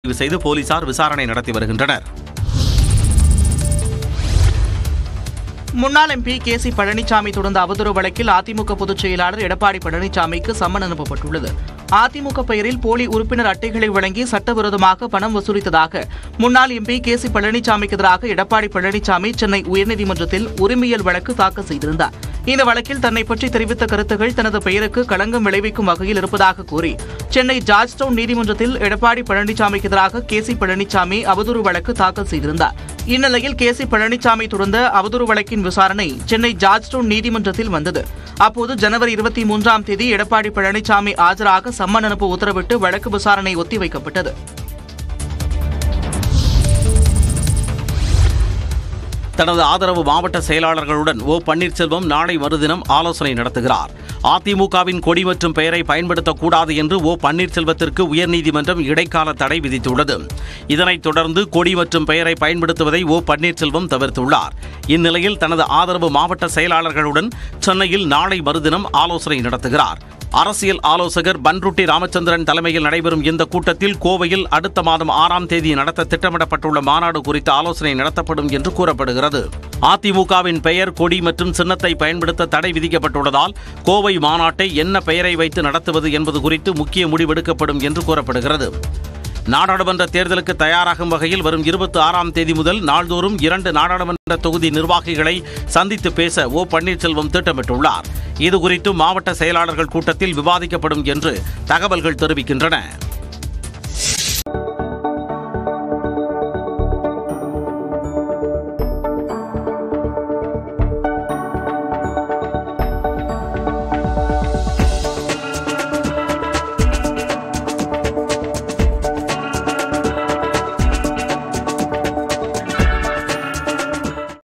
பதிவு செய்து போலீசார் விசாரணை நடத்தி வருகின்றனர் முன்னாள் எம்பி கே சி பழனிசாமி தொடர்ந்த அவதூறு வழக்கில் அதிமுக பொதுச் செயலாளர் எடப்பாடி பழனிசாமிக்கு சம்மன் அனுப்பப்பட்டுள்ளது அதிமுக பெயரில் போலி உறுப்பினர் அட்டைகளை வழங்கி சட்டவிரோதமாக பணம் வசூலித்ததாக முன்னாள் எம்பி கே சி பழனிசாமிக்கு எதிராக எடப்பாடி பழனிசாமி சென்னை உயர்நீதிமன்றத்தில் உரிமையல் வழக்கு தாக்கல் செய்திருந்தார் இந்த வழக்கில் தன்னை பற்றி தெரிவித்த கருத்துகள் தனது பெயருக்கு களங்கம் விளைவிக்கும் வகையில் இருப்பதாக கூறி சென்னை ஜார்ஜ்டவுன் நீதிமன்றத்தில் எடப்பாடி பழனிசாமிக்கு எதிராக கே சி பழனிசாமி அவதூறு வழக்கு தாக்கல் செய்திருந்தார் இந்நிலையில் கே சி பழனிசாமி தொடர்ந்த அவதூறு வழக்கின் விசாரணை சென்னை ஜார்ஜ்டவுன் நீதிமன்றத்தில் வந்தது அப்போது ஜனவரி இருபத்தி மூன்றாம் தேதி எடப்பாடி பழனிசாமி ஆஜராக சம்மன் அனுப்ப உத்தரவிட்டு வழக்கு விசாரணை ஒத்திவைக்கப்பட்டது தனது ஆதரவு மாவட்ட செயலாளர்களுடன் ஓ பன்னீர்செல்வம் நாளை மறுதினம் ஆலோசனை நடத்துகிறார் அதிமுகவின் கொடி மற்றும் பெயரை பயன்படுத்தக்கூடாது என்று ஓ பன்னீர்செல்வத்திற்கு உயர்நீதிமன்றம் இடைக்கால தடை விதித்துள்ளது இதனைத் தொடர்ந்து கொடி மற்றும் பெயரை பயன்படுத்துவதை ஓ பன்னீர்செல்வம் தவிர்த்துள்ளார் இந்நிலையில் தனது ஆதரவு மாவட்ட செயலாளர்களுடன் சென்னையில் நாளை மறுதினம் ஆலோசனை நடத்துகிறார் அரசியல் ஆலோசகர் பன்ருட்டி ராமச்சந்திரன் தலைமையில் நடைபெறும் இந்த கூட்டத்தில் கோவையில் அடுத்த மாதம் ஆறாம் தேதி நடத்த திட்டமிடப்பட்டுள்ள மாநாடு குறித்து ஆலோசனை நடத்தப்படும் என்று கூறப்படுகிறது அதிமுகவின் பெயர் கொடி மற்றும் சின்னத்தை பயன்படுத்த தடை விதிக்கப்பட்டுள்ளதால் கோவை மாநாட்டை என்ன பெயரை வைத்து நடத்துவது என்பது குறித்து முக்கிய முடிவெடுக்கப்படும் என்று கூறப்படுகிறது நாடாளுமன்ற தேர்தலுக்கு தயாராகும் வகையில் வரும் இருபத்தி ஆறாம் தேதி முதல் நாள்தோறும் இரண்டு நாடாளுமன்ற தொகுதி நிர்வாகிகளை சந்தித்து பேச ஓ பன்னீர்செல்வம் திட்டமிட்டுள்ளார் இதுகுறித்து மாவட்ட செயலாளர்கள் கூட்டத்தில் விவாதிக்கப்படும் என்று தகவல்கள் தெரிவிக்கின்றன